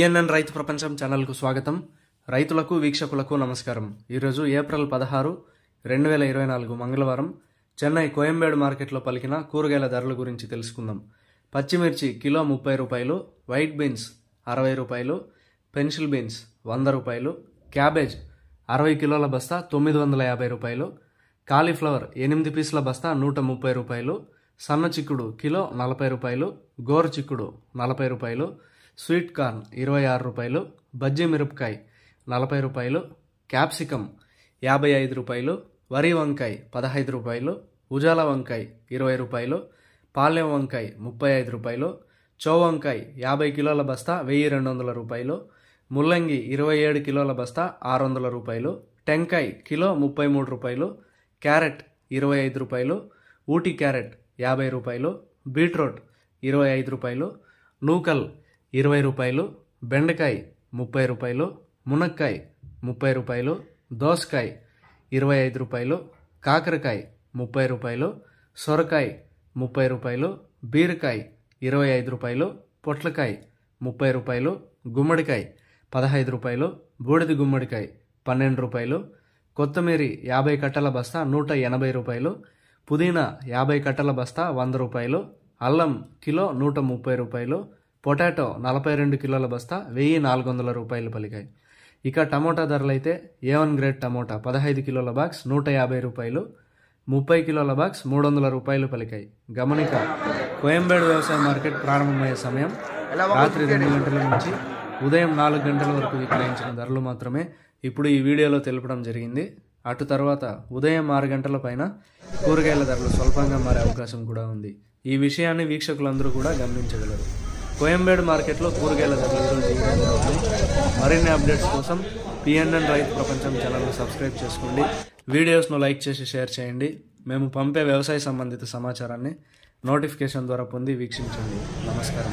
PNN రైతు ప్రపంచం ఛానల్కు స్వాగతం రైతులకు వీక్షకులకు నమస్కారం ఈరోజు ఏప్రిల్ పదహారు రెండు వేల ఇరవై నాలుగు మంగళవారం చెన్నై కోయంబేడు మార్కెట్లో పలికిన కూరగాయల ధరల గురించి తెలుసుకుందాం పచ్చిమిర్చి కిలో ముప్పై రూపాయలు వైట్ బీన్స్ అరవై రూపాయలు పెన్సిల్ బీన్స్ వంద రూపాయలు క్యాబేజ్ అరవై కిలోల బస్తా తొమ్మిది వందల యాభై రూపాయలు కాలీఫ్లవర్ ఎనిమిది పీసుల బస్తా నూట ముప్పై రూపాయలు సన్న చిక్కుడు కిలో నలభై రూపాయలు గోరు చిక్కుడు నలభై రూపాయలు స్వీట్ కార్న్ ఇరవై ఆరు రూపాయలు బజ్జీ మిరపకాయ నలభై రూపాయలు క్యాప్సికమ్ యాభై ఐదు రూపాయలు వరి వంకాయ పదహైదు రూపాయలు ఉజాల వంకాయ ఇరవై రూపాయలు పాలెం వంకాయ ముప్పై ఐదు రూపాయలు చౌ వంకాయ యాభై కిలోల బస్తా వెయ్యి రెండు వందల రూపాయలు ముల్లంగి ఇరవై ఏడు కిలోల బస్తా ఆరు వందల రూపాయలు టెంకాయ కిలో ముప్పై మూడు రూపాయలు క్యారెట్ ఇరవై ఐదు రూపాయలు ఊటీ క్యారెట్ యాభై రూపాయలు బీట్రూట్ ఇరవై ఐదు రూపాయలు నూకల్ ఇరవై రూపాయలు బెండకాయ ముప్పై రూపాయలు మునక్కాయ ముప్పై రూపాయలు దోసకాయ ఇరవై ఐదు రూపాయలు కాకరకాయ ముప్పై రూపాయలు సొరకాయ ముప్పై రూపాయలు బీరకాయ ఇరవై ఐదు రూపాయలు పొట్లకాయ ముప్పై రూపాయలు గుమ్మడికాయ పదహైదు రూపాయలు బూడిద గుమ్మడికాయ పన్నెండు రూపాయలు కొత్తిమీరి యాభై కట్టల బస్తా నూట ఎనభై రూపాయలు పుదీనా యాభై కట్టల బస్తా వంద రూపాయలు అల్లం కిలో నూట ముప్పై రూపాయలు పొటాటో నలభై రెండు కిలోల బస్తా వెయ్యి నాలుగు వందల రూపాయలు పలికాయి ఇక టమోటా ధరలు అయితే ఏ వన్ గ్రేడ్ టమోటా పదహైదు కిలోల బాక్స్ నూట యాభై రూపాయలు ముప్పై కిలోల బాక్స్ మూడు వందల రూపాయలు పలికాయి గమనిక కోయంబేడు వ్యవసాయ మార్కెట్ ప్రారంభమయ్యే సమయం రాత్రి రెండు గంటల నుంచి ఉదయం నాలుగు గంటల వరకు విక్రయించిన ధరలు మాత్రమే ఇప్పుడు ఈ వీడియోలో తెలపడం జరిగింది అటు తర్వాత ఉదయం ఆరు గంటల పైన కూరగాయల ధరలు స్వల్పంగా మారే అవకాశం కూడా ఉంది ఈ విషయాన్ని వీక్షకులందరూ కూడా గమనించగలరు కోయంబేడు మార్కెట్లో కూరగాయల ధరలు ఈరోజు ఈ విధంగా ఉన్నాయి మరిన్ని అప్డేట్స్ కోసం పిఎన్ఎన్ రైతు ప్రపంచం ఛానల్ని సబ్స్క్రైబ్ చేసుకోండి వీడియోస్ను లైక్ చేసి షేర్ చేయండి మేము పంపే వ్యవసాయ సంబంధిత సమాచారాన్ని నోటిఫికేషన్ ద్వారా పొంది వీక్షించండి నమస్కారం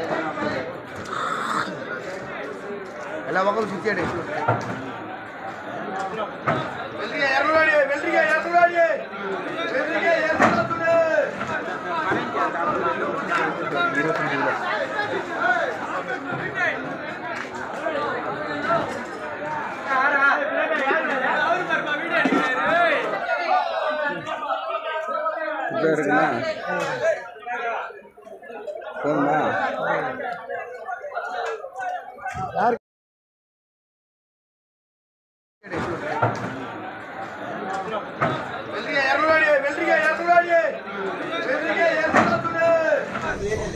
ಎಲ್ಲ ಮಕ್ಕಳು ಸುತ್ತೇಡಿ வெள்ளரிக்காய் இரநூறு அடி வெள்ளரிக்காய் இரநூறு அடி வெள்ளரிக்காய் இரநூறு சொல்லு இப்போ இருக்குண்ணா போதுமா வெள்ளரிக்காய் இரநூறு அடி வெள்ளரிக்காய் இரநூறு அடி வெள்ளரிக்காய் இரநூறு சொல்லு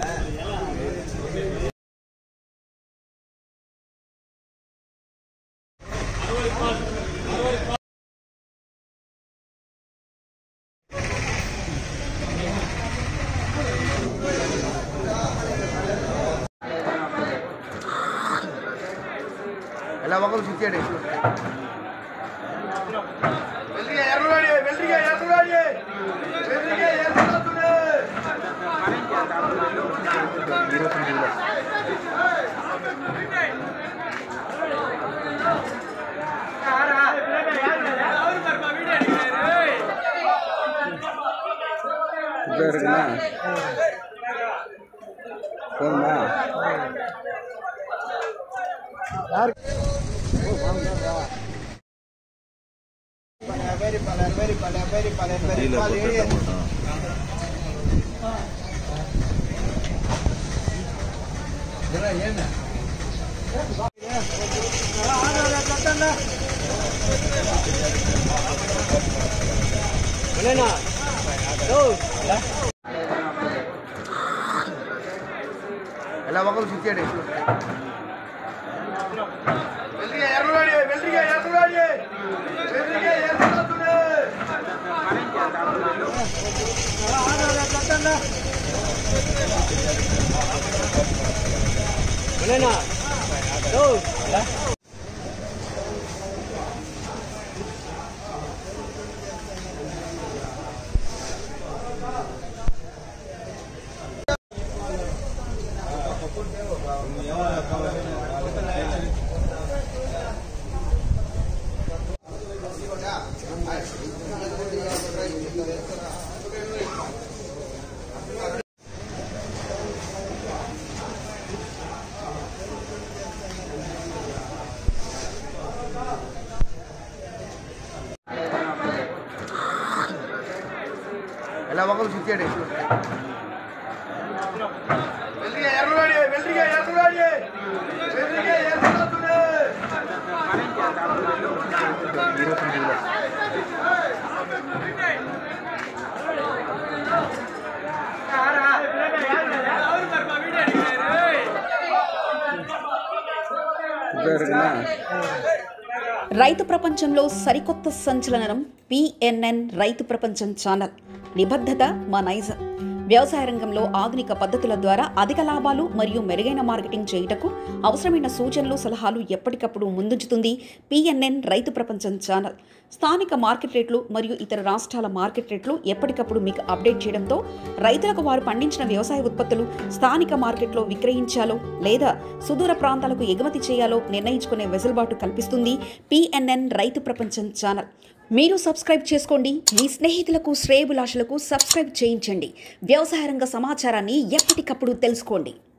ಎಲ್ಲ ಮಕ್ಕಳು ಸುತ್ತೇಡಿ வெள்ளரிக்காய் இரநூறு அடி வெள்ளரிக்காய் இரநூறு அடி வெள்ளரிக்காய் இரநூறு சொல்லு இப்போ இருக்குண்ணா போதுமா ಎಲ್ಲ ಮಕ್ಕಳು ಸುತ್ತೇಡಿ வெள்ளரிக்காய் இரநூறு அடி வெள்ளரிக்காய் இரநூறு அடி வெள்ளரிக்காய் இரநூறு சொல்லு ಎಲ್ಲ ಮಕ್ಕಳು ಸುತ್ತಿಯಾಡಿ వెల్రిగా ఎర్రవాడి వెల్రిగా ఎర్రవాడి వెల్రిగా ఎర్రవాడి ಇದ್ದೇ இருக்குண்ணா రైతు ప్రపంచంలో సరికొత్త సంచలనం పిఎన్ఎన్ రైతు ప్రపంచం ఛానల్ నిబద్ధత మా నైజం వ్యవసాయ రంగంలో ఆధునిక పద్ధతుల ద్వారా అధిక లాభాలు మరియు మెరుగైన మార్కెటింగ్ చేయుటకు అవసరమైన సూచనలు సలహాలు ఎప్పటికప్పుడు ముందుంచుతుంది పిఎన్ఎన్ రైతు ప్రపంచం ఛానల్ స్థానిక మార్కెట్ రేట్లు మరియు ఇతర రాష్ట్రాల మార్కెట్ రేట్లు ఎప్పటికప్పుడు మీకు అప్డేట్ చేయడంతో రైతులకు వారు పండించిన వ్యవసాయ ఉత్పత్తులు స్థానిక మార్కెట్లో విక్రయించాలో లేదా సుదూర ప్రాంతాలకు ఎగుమతి చేయాలో నిర్ణయించుకునే వెసులుబాటు కల్పిస్తుంది పిఎన్ఎన్ రైతు ప్రపంచం ఛానల్ మీరు సబ్స్క్రైబ్ చేసుకోండి మీ స్నేహితులకు శ్రేయబులాషులకు సబ్స్క్రైబ్ చేయించండి వ్యవసాయ రంగ సమాచారాన్ని ఎప్పటికప్పుడు తెలుసుకోండి